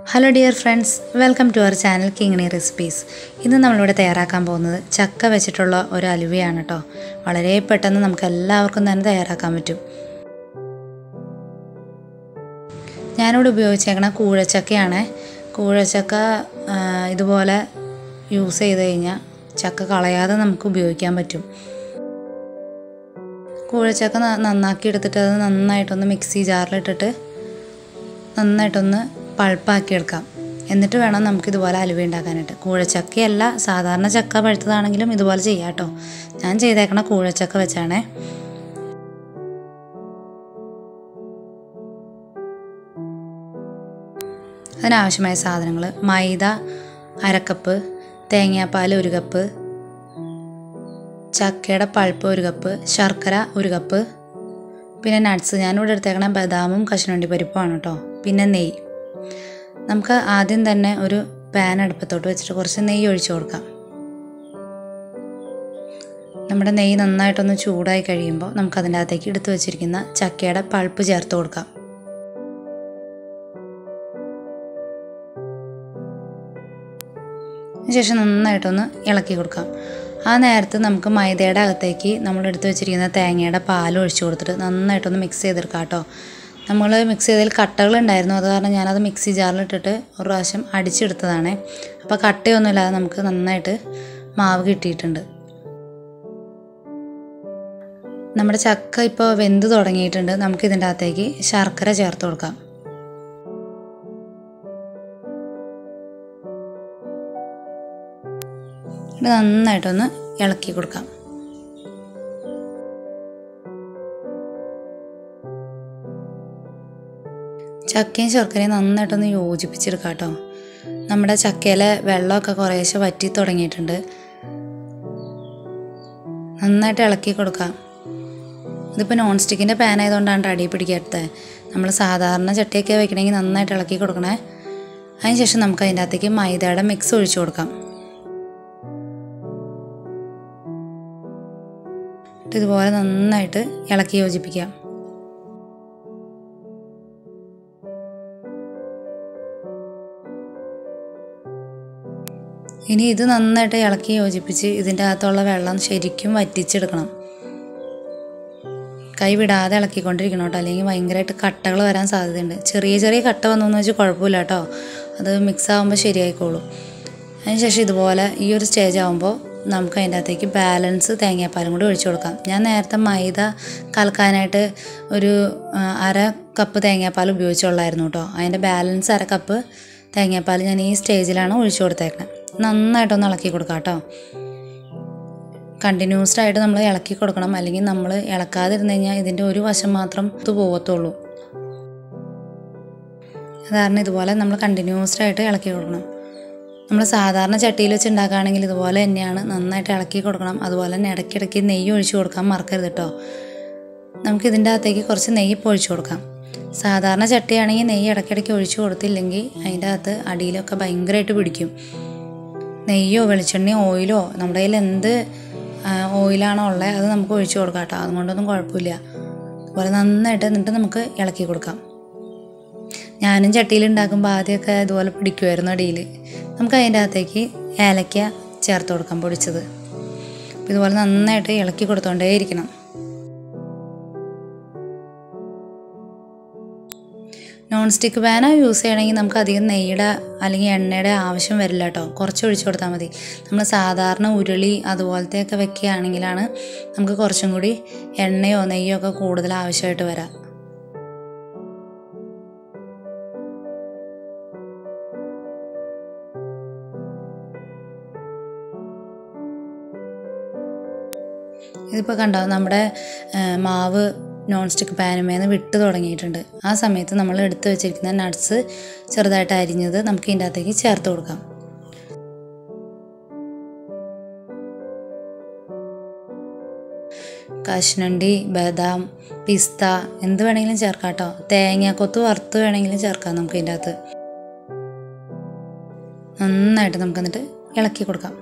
hello dear friends welcome to our channel Kingini recipes ഇന്ന് നമ്മളിവിടെ തയ്യാറാക്കാൻ പോകുന്നത് ചക്ക വെച്ചിട്ടുള്ള ഒരു അലുവയാണ് കേട്ടോ വളരെ പെട്ടെന്ന് നമുക്ക് എല്ലാവർക്കും തന്നെ തയ്യാറാക്കാൻ പറ്റും ഞാനിവിടെ ഉപയോഗിച്ചേക്കണ കൂഴച്ചക്കയാണ് കൂഴച്ചക്ക ആ, ഇതുപോലെ യൂസ് ചെയ്ത് കഴിഞ്ഞാൽ ചക്ക കളയാതെ നമുക്ക് ഉപയോഗിക്കാൻ പറ്റും കൂഴച്ചക്ക ന- നന്നാക്കി എടുത്തിട്ട് അത് നന്നായിട്ടൊന്ന് മിക്സി ജാറിലിട്ടിട്ട് നന്നായിട്ടൊന്ന് പൾപ്പാക്കി എടുക്കാം എന്നിട്ട് വേണം നമുക്ക് ഇതുപോലെ അലുവ ഉണ്ടാക്കാനായിട്ട് കൂഴച്ചക്കയല്ല സാധാരണ ചക്ക പഴുത്തതാണെങ്കിലും ഇതുപോലെ ചെയ്യാം കേട്ടോ ഞാൻ ചെയ്തേക്കണ കൂഴച്ചക്ക വെച്ചാണേ അതിനാവശ്യമായ സാധനങ്ങൾ മൈദ അരക്കപ്പ് തേങ്ങാപ്പാൽ ഒരു കപ്പ് ചക്കയുടെ പൾപ്പ് ഒരു കപ്പ് ശർക്കര ഒരു കപ്പ് പിന്നെ നട്ട്സ് ഞാനിവിടെ എടുത്തേക്കണ ബദാമും കശുവണ്ടി പരിപ്പുമാണ് കേട്ടോ പിന്നെ നെയ്യ് നമുക്ക് ആദ്യം തന്നെ ഒരു പാൻ അടുപ്പത്തോട്ട് വെച്ചിട്ട് കുറച്ച് നെയ്യ് ഒഴിച്ചു കൊടുക്കാം നമ്മുടെ നെയ്യ് നന്നായിട്ടൊന്ന് ചൂടായി കഴിയുമ്പോൾ നമുക്ക് അതിൻ്റെ അകത്തേക്ക് എടുത്തു വെച്ചിരിക്കുന്ന ചക്കയുടെ പൾപ്പ് ചേർത്ത് കൊടുക്കാം ശേഷം നന്നായിട്ടൊന്ന് ഇളക്കി കൊടുക്കാം ആ നേരത്ത് നമുക്ക് മൈദയുടെ അകത്തേക്ക് നമ്മൾ എടുത്ത് വെച്ചിരിക്കുന്ന തേങ്ങയുടെ പാൽ ഒഴിച്ചു കൊടുത്തിട്ട് നന്നായിട്ടൊന്ന് മിക്സ് ചെയ്തെടുക്കാം കേട്ടോ നമ്മൾ മിക്സ് ചെയ്തതിൽ കട്ടകളുണ്ടായിരുന്നു അത് കാരണം ഞാനത് മിക്സി ജാറിലിട്ടിട്ട് ഒരു പ്രാവശ്യം അടിച്ചെടുത്തതാണ് അപ്പോൾ കട്ടയൊന്നുമില്ലാതെ നമുക്ക് നന്നായിട്ട് മാവ് കിട്ടിയിട്ടുണ്ട് നമ്മുടെ ചക്ക ഇപ്പോൾ വെന്ത് തുടങ്ങിയിട്ടുണ്ട് നമുക്ക് ഇതിൻ്റെ അകത്തേക്ക് ശർക്കര ചേർത്ത് കൊടുക്കാം ഇത് നന്നായിട്ടൊന്ന് ഇളക്കി കൊടുക്കാം ചക്കയും ശർക്കരയും നന്നായിട്ടൊന്ന് യോജിപ്പിച്ചെടുക്കാം കേട്ടോ നമ്മുടെ ചക്കയിലെ വെള്ളമൊക്കെ കുറേശ്ശെ വറ്റി തുടങ്ങിയിട്ടുണ്ട് നന്നായിട്ട് ഇളക്കി കൊടുക്കാം ഇതിപ്പോൾ നോൺ സ്റ്റിക്കിൻ്റെ പാൻ ആയതുകൊണ്ടാണ് അടി പിടിക്കാത്തത് നമ്മൾ സാധാരണ ചട്ടിയൊക്കെ വെക്കണമെങ്കിൽ നന്നായിട്ട് ഇളക്കി കൊടുക്കണേ അതിനുശേഷം നമുക്ക് അതിൻ്റെ അകത്തേക്ക് മൈദയുടെ മിക്സ് ഒഴിച്ചു കൊടുക്കാം എന്നിട്ട് ഇതുപോലെ നന്നായിട്ട് ഇളക്കി യോജിപ്പിക്കാം ഇനി ഇത് നന്നായിട്ട് ഇളക്കി യോജിപ്പിച്ച് ഇതിൻ്റെ അകത്തുള്ള വെള്ളം ശരിക്കും വറ്റിച്ചെടുക്കണം കൈ വിടാതെ ഇളക്കിക്കൊണ്ടിരിക്കണം കേട്ടോ അല്ലെങ്കിൽ ഭയങ്കരമായിട്ട് കട്ടകൾ വരാൻ സാധ്യതയുണ്ട് ചെറിയ ചെറിയ കട്ട വന്നു വെച്ചാൽ കുഴപ്പമില്ല കേട്ടോ അത് മിക്സ് ആകുമ്പോൾ ശരിയായിക്കോളും അതിനുശേഷം ഇതുപോലെ ഈ ഒരു സ്റ്റേജ് ആകുമ്പോൾ നമുക്ക് അതിൻ്റെ അകത്തേക്ക് ബാലൻസ് തേങ്ങാപ്പാലും കൂടി ഒഴിച്ചു കൊടുക്കാം ഞാൻ നേരത്തെ മൈദ കലക്കാനായിട്ട് ഒരു ആ, അര കപ്പ് തേങ്ങാപ്പാൽ ഉപയോഗിച്ചുള്ളായിരുന്നു കേട്ടോ അതിൻ്റെ ബാലൻസ് അര കപ്പ് തേങ്ങാപ്പാൽ ഞാൻ ഈ സ്റ്റേജിലാണ് ഒഴിച്ചു കൊടുത്തേക്കണത് നന്നായിട്ടൊന്ന് ഇളക്കി കൊടുക്കാം കേട്ടോ കണ്ടിന്യൂസ്ഡ് ആയിട്ട് നമ്മൾ ഇളക്കി കൊടുക്കണം അല്ലെങ്കിൽ നമ്മൾ ഇളക്കാതിരുന്ന് കഴിഞ്ഞാൽ ഇതിൻ്റെ ഒരു വശം മാത്രം ഇത് പോകത്തുള്ളൂ അത് കാരണം ഇതുപോലെ നമ്മൾ കണ്ടിന്യൂസ്ഡ് ആയിട്ട് ഇളക്കി കൊടുക്കണം നമ്മൾ സാധാരണ ചട്ടിയിൽ വെച്ച് ഉണ്ടാക്കുകയാണെങ്കിൽ ഇതുപോലെ തന്നെയാണ് നന്നായിട്ട് ഇളക്കി കൊടുക്കണം അതുപോലെ തന്നെ ഇടയ്ക്കിടയ്ക്ക് നെയ്യ് ഒഴിച്ച് കൊടുക്കാൻ മറക്കരുത് കേട്ടോ നമുക്ക് ഇതിൻ്റെ അകത്തേക്ക് കുറച്ച് നെയ്യ് ഇപ്പോൾ ഒഴിച്ചു കൊടുക്കാം സാധാരണ ചട്ടിയാണെങ്കിൽ നെയ്യ് ഇടയ്ക്കിടയ്ക്ക് ഒഴിച്ചു കൊടുത്തില്ലെങ്കിൽ അതിൻ്റെ അകത്ത് അടിയിലൊക്കെ ഭയങ്കരമായിട്ട് പിടിക്കും നെയ്യോ വെളിച്ചെണ്ണയോ ഓയിലോ നമ്മുടെ കയ്യിൽ എന്ത് ആ, ഓയിലാണോ ഉള്ളത് അത് നമുക്ക് ഒഴിച്ചു കൊടുക്കാം കേട്ടോ അതുകൊണ്ടൊന്നും കുഴപ്പമില്ല അതുപോലെ നന്നായിട്ട് എന്നിട്ട് നമുക്ക് ഇളക്കി കൊടുക്കാം ഞാനും ചട്ടിയിൽ ഉണ്ടാക്കുമ്പോൾ ആദ്യമൊക്കെ ഇതുപോലെ പിടിക്കുമായിരുന്നു അടിയിൽ നമുക്ക് അതിൻ്റെ അകത്തേക്ക് ഏലക്ക ചേർത്ത് കൊടുക്കാം പൊടിച്ചത് അപ്പോൾ ഇതുപോലെ നന്നായിട്ട് ഇളക്കി കൊടുത്തോണ്ടേ ഇരിക്കണം നോൺ സ്റ്റിക്ക് പാന യൂസ് ചെയ്യണമെങ്കിൽ നമുക്ക് അധികം നെയ്യുടെ അല്ലെങ്കിൽ എണ്ണയുടെ ആവശ്യം വരില്ല കേട്ടോ കുറച്ച് ഒഴിച്ചു കൊടുത്താൽ മതി നമ്മൾ സാധാരണ ഉരുളി അതുപോലത്തെയൊക്കെ വെക്കുകയാണെങ്കിലാണ് നമുക്ക് കുറച്ചും കൂടി എണ്ണയോ നെയ്യോ ഒക്കെ കൂടുതൽ ആവശ്യമായിട്ട് വരാം ഇതിപ്പോൾ കണ്ടോ നമ്മുടെ ആ, മാവ് നോൺ സ്റ്റിക്ക് പാനുമേന്ന് വിട്ട് തുടങ്ങിയിട്ടുണ്ട് ആ സമയത്ത് നമ്മൾ എടുത്തു വെച്ചിരിക്കുന്ന നട്ട്സ് ചെറുതായിട്ട് അരിഞ്ഞത് നമുക്ക് ഇതിൻ്റെ അകത്തേക്ക് ചേർത്ത് കൊടുക്കാം കശുനണ്ടി ബദാം പിസ്ത എന്ത് വേണമെങ്കിലും ചേർക്കാം കേട്ടോ തേങ്ങാക്കൊത്ത് വറുത്ത് വേണമെങ്കിലും ചേർക്കാം നമുക്ക് ഇതിൻ്റെ അകത്ത് നന്നായിട്ട് നമുക്ക് എന്നിട്ട് ഇളക്കി കൊടുക്കാം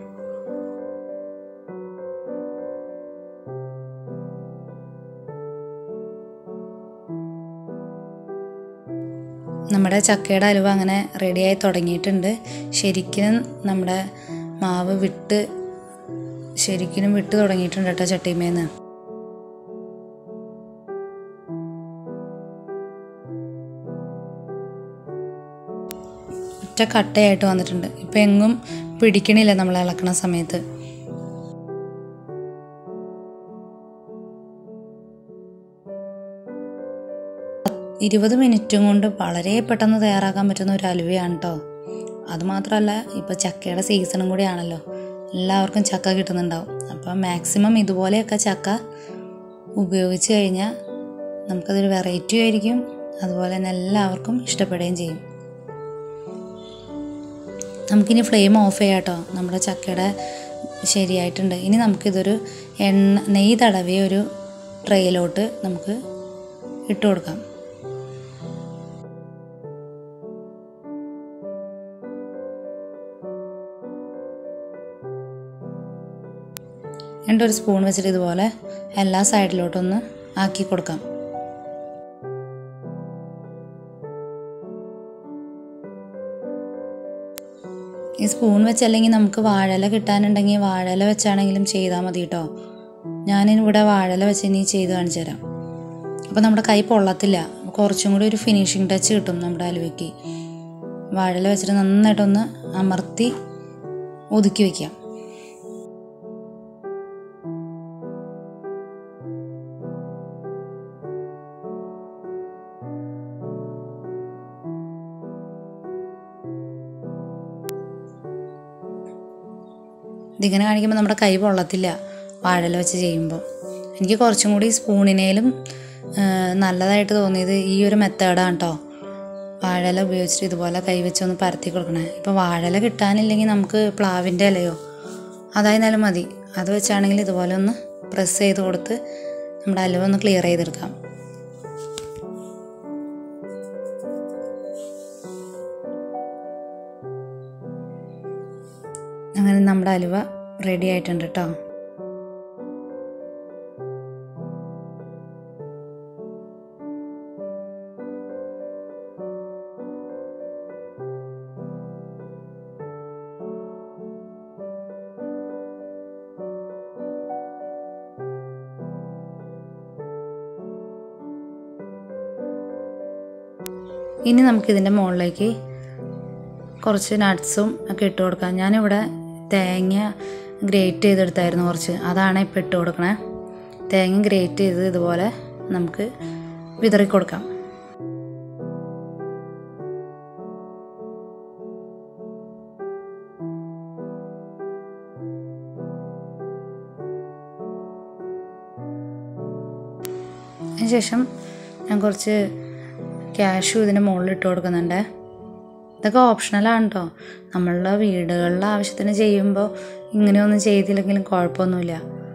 നമ്മുടെ നമ്മുടെ ചക്കയുടെ അലുവ അങ്ങനെ റെഡിയായി തുടങ്ങിയിട്ടുണ്ട് ശരിക്കും നമ്മുടെ മാവ് വിട്ട് ശരിക്കും വിട്ട് തുടങ്ങിയിട്ടുണ്ട് കേട്ടോ ചട്ടിമേന്ന് ഒറ്റ കട്ടയായിട്ട് വന്നിട്ടുണ്ട് ഇപ്പം എങ്ങും പിടിക്കണില്ല നമ്മൾ ഇളക്കണ സമയത്ത് ഇരുപത് മിനിറ്റും കൊണ്ട് വളരെ പെട്ടെന്ന് തയ്യാറാക്കാൻ പറ്റുന്ന ഒരു അലുവയാണ് കേട്ടോ അതുമാത്രമല്ല ഇപ്പോൾ ചക്കയുടെ സീസണും കൂടിയാണല്ലോ എല്ലാവർക്കും ചക്ക കിട്ടുന്നുണ്ടാവും അപ്പോൾ മാക്സിമം ഇതുപോലെയൊക്കെ ചക്ക ഉപയോഗിച്ച് കഴിഞ്ഞാൽ നമുക്കതൊരു വെറൈറ്റി ആയിരിക്കും അതുപോലെ തന്നെ എല്ലാവർക്കും ഇഷ്ടപ്പെടുകയും ചെയ്യും നമുക്കിനി ഫ്ലെയിം ഓഫ് ചെയ്യാം കേട്ടോ നമ്മുടെ ചക്കയുടെ ശരിയായിട്ടുണ്ട് ഇനി നമുക്കിതൊരു എണ്ണ നെയ്യ് തടവിയ ഒരു ട്രെയിലോട്ട് നമുക്ക് ഇട്ട് കൊടുക്കാം എന്നിട്ട് ഒരു സ്പൂൺ വെച്ചിട്ട് ഇതുപോലെ എല്ലാ സൈഡിലോട്ടൊന്ന് ആക്കി കൊടുക്കാം ഈ സ്പൂൺ വെച്ചല്ലെങ്കിൽ നമുക്ക് വാഴല കിട്ടാനുണ്ടെങ്കിൽ വാഴല വെച്ചാണെങ്കിലും ചെയ്താൽ മതി കേട്ടോ ഞാനിവിടെ വാഴല വെച്ച് ഇനി ചെയ്ത് കാണിച്ചു തരാം അപ്പോൾ നമ്മുടെ കൈ പൊള്ളത്തില്ല കുറച്ചും കൂടി ഒരു ഫിനിഷിങ് ടച്ച് കിട്ടും നമ്മുടെ അലുവയ്ക്ക് വാഴല വെച്ചിട്ട് നന്നായിട്ടൊന്ന് അമർത്തി ഒതുക്കി വയ്ക്കാം ഇതിങ്ങനെ കാണിക്കുമ്പോൾ നമ്മുടെ കൈ പൊള്ളത്തില്ല വാഴല വെച്ച് ചെയ്യുമ്പോൾ എനിക്ക് കുറച്ചും കൂടി സ്പൂണിനേലും ആ, നല്ലതായിട്ട് തോന്നിയത് ഈ ഒരു മെത്തേഡാണ് കേട്ടോ വാഴല ഉപയോഗിച്ചിട്ട് ഇതുപോലെ കൈ വെച്ചൊന്ന് പരത്തി കൊടുക്കണേ ഇപ്പോൾ വാഴല കിട്ടാനില്ലെങ്കിൽ നമുക്ക് പ്ലാവിൻ്റെ ഇലയോ അതായിരുന്നാലും മതി അത് വെച്ചാണെങ്കിൽ ഇതുപോലെ ഒന്ന് പ്രസ് ചെയ്ത് കൊടുത്ത് നമ്മുടെ അലുവ ഒന്ന് ക്ലിയർ ചെയ്തെടുക്കാം അങ്ങനെ നമ്മുടെ അലുവ റെഡി ആയിട്ടുണ്ട് കേട്ടോ ഇനി നമുക്കിതിൻ്റെ മുകളിലേക്ക് കുറച്ച് നട്ട്സും ഒക്കെ ഇട്ട് കൊടുക്കാം ഞാനിവിടെ തേങ്ങ ഗ്രേറ്റ് ചെയ്തെടുത്തായിരുന്നു കുറച്ച് അതാണ് ഇപ്പോൾ ഇട്ട് കൊടുക്കണേ തേങ്ങ ഗ്രേറ്റ് ചെയ്ത് ഇതുപോലെ നമുക്ക് വിതറി കൊടുക്കാം അതിനുശേഷം ഞാൻ കുറച്ച് ക്യാഷു ഇതിൻ്റെ മുകളിൽ ഇട്ട് കൊടുക്കുന്നുണ്ട് ഇതൊക്കെ ഓപ്ഷണലാണ് കേട്ടോ നമ്മളുടെ വീടുകളിലെ ആവശ്യത്തിന് ചെയ്യുമ്പോൾ ഇങ്ങനെയൊന്നും ചെയ്തില്ലെങ്കിലും കുഴപ്പമൊന്നുമില്ല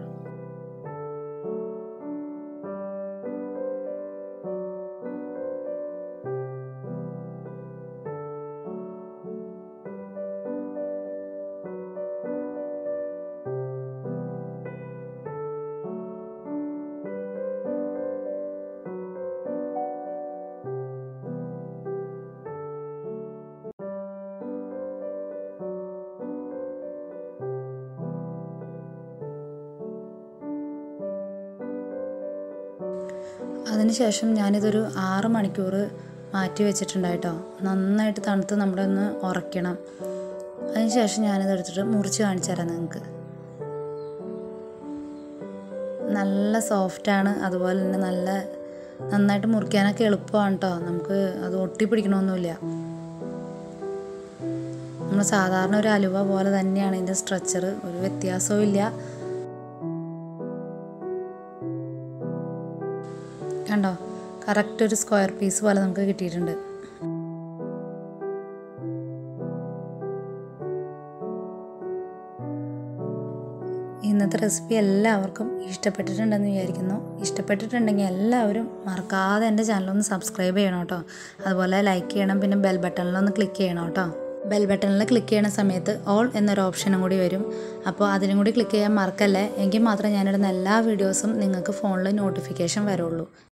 അതിനുശേഷം ഞാനിതൊരു ആറ് മണിക്കൂർ മാറ്റി വെച്ചിട്ടുണ്ടായിട്ടോ നന്നായിട്ട് തണുത്ത് നമ്മുടെ ഒന്ന് ഉറയ്ക്കണം അതിനുശേഷം ഞാനിത് എടുത്തിട്ട് മുറിച്ച് കാണിച്ചു തരാം നിങ്ങൾക്ക് നല്ല സോഫ്റ്റാണ് അതുപോലെ തന്നെ നല്ല നന്നായിട്ട് മുറിക്കാനൊക്കെ എളുപ്പമാണ് കേട്ടോ നമുക്ക് അത് ഒട്ടിപ്പിടിക്കണമൊന്നുമില്ല നമ്മൾ സാധാരണ ഒരു അലുവ പോലെ തന്നെയാണ് ഇതിൻ്റെ സ്ട്രക്ചർ ഒരു വ്യത്യാസവും ഇല്ല കണ്ടോ കറക്റ്റ് ഒരു സ്ക്വയർ പീസ് പോലെ നമുക്ക് കിട്ടിയിട്ടുണ്ട് ഇന്നത്തെ റെസിപ്പി എല്ലാവർക്കും ഇഷ്ടപ്പെട്ടിട്ടുണ്ടെന്ന് വിചാരിക്കുന്നു ഇഷ്ടപ്പെട്ടിട്ടുണ്ടെങ്കിൽ എല്ലാവരും മറക്കാതെ എൻ്റെ ചാനലൊന്ന് സബ്സ്ക്രൈബ് ചെയ്യണം കേട്ടോ അതുപോലെ ലൈക്ക് ചെയ്യണം പിന്നെ ബെൽ ബട്ടണിലൊന്ന് ക്ലിക്ക് ചെയ്യണം കേട്ടോ ബെൽ ബട്ടണിൽ ക്ലിക്ക് ചെയ്യണ സമയത്ത് ഓൾ എന്നൊരു ഓപ്ഷനും കൂടി വരും അപ്പോൾ അതിനും കൂടി ക്ലിക്ക് ചെയ്യാൻ മറക്കല്ലേ എങ്കിൽ മാത്രമേ ഞാനിടുന്ന എല്ലാ വീഡിയോസും നിങ്ങൾക്ക് ഫോണിൽ നോട്ടിഫിക്കേഷൻ വരുള്ളൂ